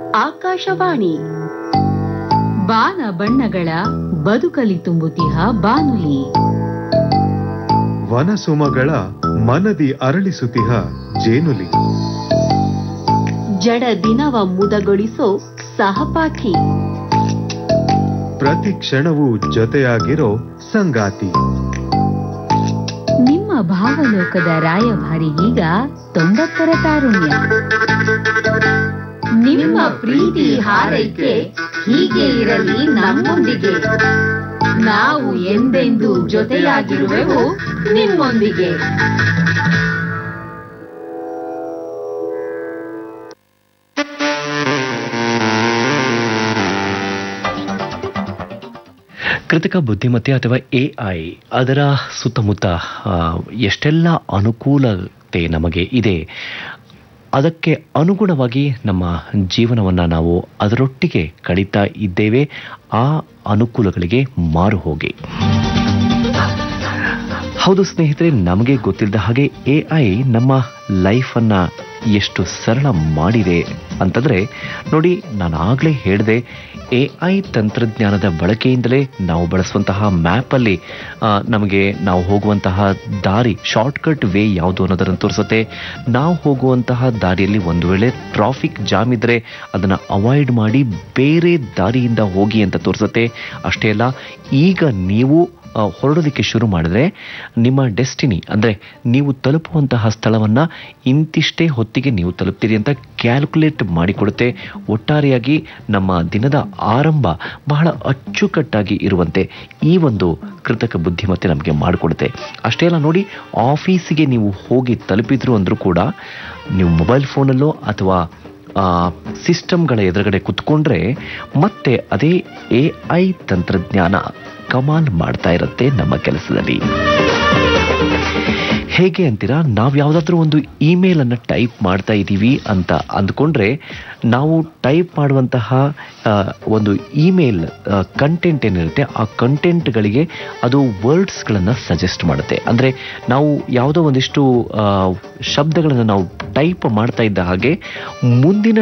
ಆಕಾಶವಾಣಿ ಬಾನ ಬಣ್ಣಗಳ ಬದುಕಲಿ ತುಂಬುತಿಹ ಬಾನುಲಿ ವನಸುಮಗಳ ಮನದಿ ಅರಳಿಸುತಿಹ ಜೇನುಲಿ ಜಡ ದಿನವ ಮುದಗೊಳಿಸೋ ಸಹಪಾಠಿ ಪ್ರತಿ ಕ್ಷಣವೂ ಜೊತೆಯಾಗಿರೋ ಸಂಗಾತಿ ನಿಮ್ಮ ಭಾವಲೋಕದ ರಾಯಭಾರಿಗೀಗ ತೊಂಬತ್ತರ ತಾರುಣ್ಯ ನಿಮ್ಮ ಪ್ರೀತಿ ಹಾರೈಕೆ ಹೀಗೆ ಇರಲಿ ನಮ್ಮೊಂದಿಗೆ ನಾವು ಎಂದೆಂದೂ ಜೊತೆಯಾಗಿರುವೆವು ನಿಮ್ಮೊಂದಿಗೆ ಕೃತಕ ಬುದ್ಧಿಮತ್ತೆ ಅಥವಾ ಎ ಐ ಅದರ ಸುತ್ತಮುತ್ತ ಆ, ಎಷ್ಟೆಲ್ಲ ಅನುಕೂಲತೆ ನಮಗೆ ಇದೆ ಅದಕ್ಕೆ ಅನುಗುಣವಾಗಿ ನಮ್ಮ ಜೀವನವನ್ನು ನಾವು ಅದರೊಟ್ಟಿಗೆ ಕಳೀತಾ ಇದ್ದೇವೆ ಆ ಅನುಕೂಲಗಳಿಗೆ ಮಾರು ಹೋಗಿ ಹೌದು ಸ್ನೇಹಿತರೆ ನಮಗೆ ಗೊತ್ತಿಲ್ಲದ ಹಾಗೆ ಎ ಐ ನಮ್ಮ ಲೈಫನ್ನು ಎಷ್ಟು ಸರಳ ಮಾಡಿದೆ ಅಂತಂದರೆ ನೋಡಿ ನಾನು ಆಗಲೇ ಹೇಳಿದೆ ಎ ಐ ತಂತ್ರಜ್ಞಾನದ ಬಳಕೆಯಿಂದಲೇ ನಾವು ಬಳಸುವಂತಹ ಮ್ಯಾಪಲ್ಲಿ ಆ, ನಮಗೆ ನಾವು ಹೋಗುವಂತಹ ದಾರಿ ಶಾರ್ಟ್ಕಟ್ ವೇ ಯಾವುದು ಅನ್ನೋದನ್ನು ತೋರಿಸುತ್ತೆ ನಾವು ಹೋಗುವಂತಹ ದಾರಿಯಲ್ಲಿ ಒಂದು ವೇಳೆ ಟ್ರಾಫಿಕ್ ಜಾಮ್ ಇದ್ದರೆ ಅದನ್ನು ಅವಾಯ್ಡ್ ಮಾಡಿ ಬೇರೆ ದಾರಿಯಿಂದ ಹೋಗಿ ಅಂತ ತೋರಿಸುತ್ತೆ ಅಷ್ಟೇ ಅಲ್ಲ ಈಗ ನೀವು ಆ, ಹೊರಡೋದಕ್ಕೆ ಶುರು ಮಾಡಿದ್ರೆ ನಿಮ್ಮ ಡೆಸ್ಟಿನಿ ಅಂದರೆ ನೀವು ತಲುಪುವಂತಹ ಸ್ಥಳವನ್ನು ಇಂತಿಷ್ಟೇ ಹೊತ್ತಿಗೆ ನೀವು ತಲುಪ್ತೀರಿ ಅಂತ ಕ್ಯಾಲ್ಕುಲೇಟ್ ಮಾಡಿಕೊಡುತ್ತೆ ಒಟ್ಟಾರೆಯಾಗಿ ನಮ್ಮ ದಿನದ ಆರಂಭ ಬಹಳ ಅಚ್ಚುಕಟ್ಟಾಗಿ ಇರುವಂತೆ ಈ ಒಂದು ಕೃತಕ ಬುದ್ಧಿಮತ್ತೆ ನಮಗೆ ಮಾಡಿಕೊಡುತ್ತೆ ಅಷ್ಟೇ ಅಲ್ಲ ನೋಡಿ ಆಫೀಸಿಗೆ ನೀವು ಹೋಗಿ ತಲುಪಿದ್ರು ಅಂದರೂ ಕೂಡ ನೀವು ಮೊಬೈಲ್ ಫೋನಲ್ಲೋ ಅಥವಾ ಆ, ಸಿಸ್ಟಮ್ಗಳ ಎದುರುಗಡೆ ಕುತ್ಕೊಂಡ್ರೆ ಮತ್ತೆ ಅದೇ ಎ ಐ ತಂತ್ರಜ್ಞಾನ ಕಮಾಲ್ ಮಾಡ್ತಾ ಇರುತ್ತೆ ನಮ್ಮ ಕೆಲಸದಲ್ಲಿ ಹೇಗೆ ಅಂತೀರಾ ನಾವು ಯಾವುದಾದ್ರೂ ಒಂದು ಇಮೇಲ್ ಅನ್ನು ಟೈಪ್ ಮಾಡ್ತಾ ಇದ್ದೀವಿ ಅಂತ ಅಂದ್ಕೊಂಡ್ರೆ ನಾವು ಟೈಪ್ ಮಾಡುವಂತಹ ಆ, ಒಂದು ಇಮೇಲ್ ಕಂಟೆಂಟ್ ಏನಿರುತ್ತೆ ಆ ಕಂಟೆಂಟ್ಗಳಿಗೆ ಅದು ವರ್ಡ್ಸ್ಗಳನ್ನು ಸಜೆಸ್ಟ್ ಮಾಡುತ್ತೆ ಅಂದರೆ ನಾವು ಯಾವುದೋ ಒಂದಿಷ್ಟು ಶಬ್ದಗಳನ್ನು ನಾವು ಟೈಪ್ ಮಾಡ್ತಾ ಇದ್ದ ಹಾಗೆ ಮುಂದಿನ